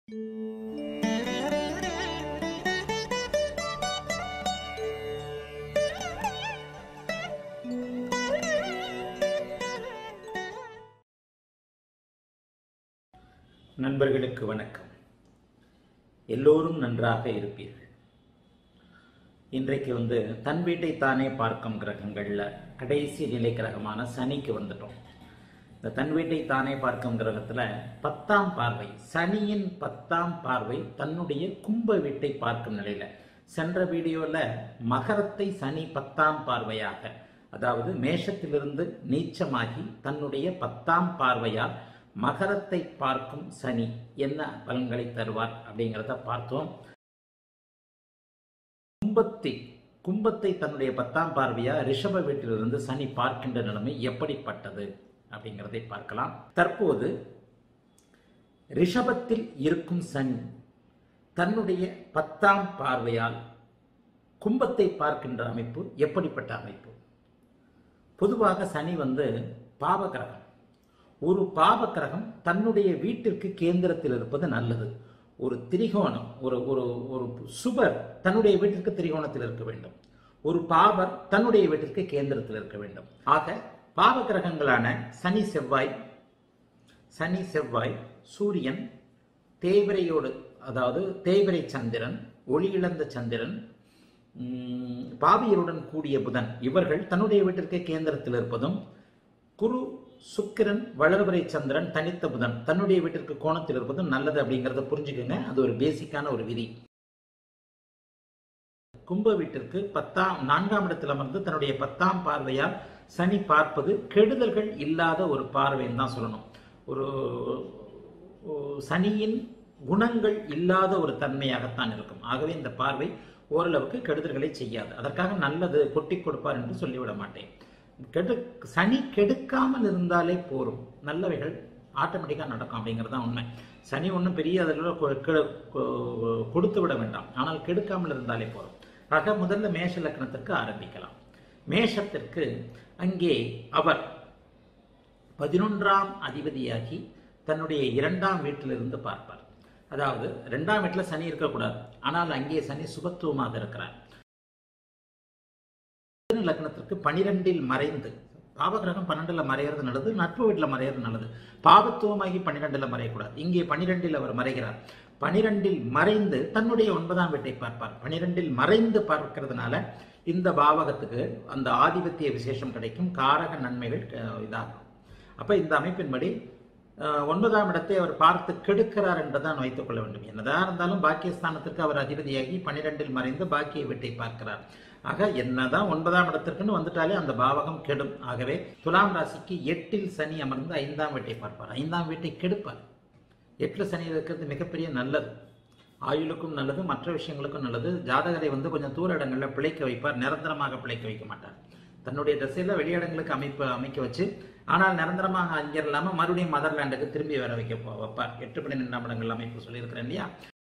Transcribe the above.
நண்பர்களுக்கு வணக்கம் எல்லோரும் நன்றாக இருப்பீர்கள் இன்றைக்கு வந்து தன் வீட்டை தானே பார்க்கும் கிரகங்களில் கடைசி நிலை கிரகமான சனிக்கு வந்துட்டோம் இந்த தன் வீட்டை தானே பார்க்கும் கிரகத்தில் பத்தாம் பார்வை சனியின் பத்தாம் பார்வை தன்னுடைய கும்ப வீட்டை பார்க்கும் நிலையில சென்ற வீடியோவில் மகரத்தை சனி பத்தாம் பார்வையாக அதாவது மேஷத்திலிருந்து நீச்சமாகி தன்னுடைய பத்தாம் பார்வையால் மகரத்தை பார்க்கும் சனி என்ன பலன்களை தருவார் அப்படிங்கிறத பார்த்தோம் கும்பத்தை கும்பத்தை தன்னுடைய பத்தாம் பார்வையா ரிஷப வீட்டிலிருந்து சனி பார்க்கின்ற நிலைமை எப்படிப்பட்டது அப்படிங்கிறதை பார்க்கலாம் தற்போது ரிஷபத்தில் இருக்கும் சனி தன்னுடைய பத்தாம் பார்வையால் கும்பத்தை பார்க்கின்ற அமைப்பு எப்படிப்பட்ட அமைப்பு பொதுவாக சனி வந்து பாவகிரகம் ஒரு பாவக்கிரகம் தன்னுடைய வீட்டிற்கு கேந்திரத்தில் இருப்பது நல்லது ஒரு திரிகோணம் ஒரு ஒரு ஒரு சுபர் தன்னுடைய வீட்டிற்கு திரிகோணத்தில் இருக்க வேண்டும் ஒரு பாவர் தன்னுடைய வீட்டிற்கு கேந்திரத்தில் இருக்க வேண்டும் ஆக பாவகிரகங்களான சனி செவ்வாய் சனி செவ்வாய் சூரியன் தேய்விரையோடு அதாவது தேய்விரை சந்திரன் ஒளி இழந்த சந்திரன் உம், பாவியருடன் கூடிய புதன் இவர்கள் தன்னுடைய வீட்டிற்கு கேந்திரத்தில் இருப்பதும் குரு சுக்கிரன் வளர்வரை சந்திரன் தனித்த புதன் தன்னுடைய வீட்டிற்கு கோணத்தில் இருப்பதும் நல்லது அப்படிங்கறத புரிஞ்சுக்கோங்க அது ஒரு பேசிக்கான ஒரு விதி கும்ப வீட்டிற்கு பத்தாம் நான்காம் இடத்தில் அமர்ந்து தன்னுடைய பத்தாம் பார்வையால் சனி பார்ப்பது கெடுதல்கள் இல்லாத ஒரு பார்வைன்னு தான் சொல்லணும் ஒரு ஒரு சனியின் குணங்கள் இல்லாத ஒரு தன்மையாகத்தான் இருக்கும் ஆகவே இந்த பார்வை ஓரளவுக்கு கெடுதல்களை செய்யாது அதற்காக நல்லது கொட்டி கொடுப்பார் என்று சொல்லிவிட மாட்டேன் கெடு சனி கெடுக்காமல் இருந்தாலே போரும் நல்லவைகள் ஆட்டோமேட்டிக்காக நடக்கும் அப்படிங்கிறது தான் உண்மை சனி ஒன்றும் பெரிய அதில் கொடுத்து விட வேண்டாம் ஆனால் கெடுக்காமல் இருந்தாலே போரும் ஆக முதல்ல மேஷ லக்னத்திற்கு ஆரம்பிக்கலாம் மேஷத்திற்கு அங்கே அவர் பதினொன்றாம் அதிபதியாகி தன்னுடைய இரண்டாம் வீட்டிலிருந்து பார்ப்பார் அதாவது இரண்டாம் வீட்டில் சனி இருக்கக்கூடாது ஆனால் அங்கே சனி சுபத்துவமாக இருக்கிறார் மிதுன லக்னத்திற்கு பனிரெண்டில் மறைந்து பாவகிரகம் பன்னெண்டுல மறையிறது நல்லது நட்பு வீட்டில் மறையிறது நல்லது பாவத்துவமாகி பன்னிரெண்டுல மறையக்கூடாது இங்கே பனிரெண்டில் அவர் மறைகிறார் பனிரெண்டில் மறைந்து தன்னுடைய ஒன்பதாம் வீட்டை பார்ப்பார் பனிரெண்டில் மறைந்து பார்க்கிறதுனால இந்த பாவகத்துக்கு அந்த ஆதிபத்திய விசேஷம் கிடைக்கும் காரக நன்மைகள் அஹ், இதாகும் அப்ப இந்த அமைப்பின்படி அஹ், ஒன்பதாம் இடத்தை அவர் பார்த்து கெடுக்கிறார் என்றுதான் வைத்துக் கொள்ள வேண்டும் என்னதான் இருந்தாலும் பாக்கியஸ்தானத்திற்கு அவர் அதிபதியாகி பனிரெண்டில் மறைந்து பாக்கிய வீட்டை பார்க்கிறார் ஆக என்னதான் ஒன்பதாம் இடத்திற்குன்னு வந்துட்டாலே அந்த பாவகம் கெடும் ஆகவே துலாம் ராசிக்கு எட்டில் சனி அமர்ந்து ஐந்தாம் வீட்டை பார்ப்பார் ஐந்தாம் வீட்டை கெடுப்பார் எட்டில் சனி இருக்கிறது மிகப்பெரிய நல்லது ஆயுளுக்கும் நல்லது மற்ற விஷயங்களுக்கும் நல்லது ஜாதகரை வந்து கொஞ்சம் தூர இடங்களில் பிழைக்க வைப்பார் நிரந்தரமாக பிழைக்க வைக்க மாட்டார் தன்னுடைய திசையில வெளியிடங்களுக்கு அமைப்பு அமைக்க வச்சு ஆனால் நிரந்தரமாக அங்கே இல்லாமல் மறுபடியும் மதர்லாண்டுக்கு திரும்பி வர வைக்க போ- வைப்பார் எட்டு பன்னிரெண்டாம் இடங்கள் அமைப்பு சொல்லியிருக்கிறேன் இல்லையா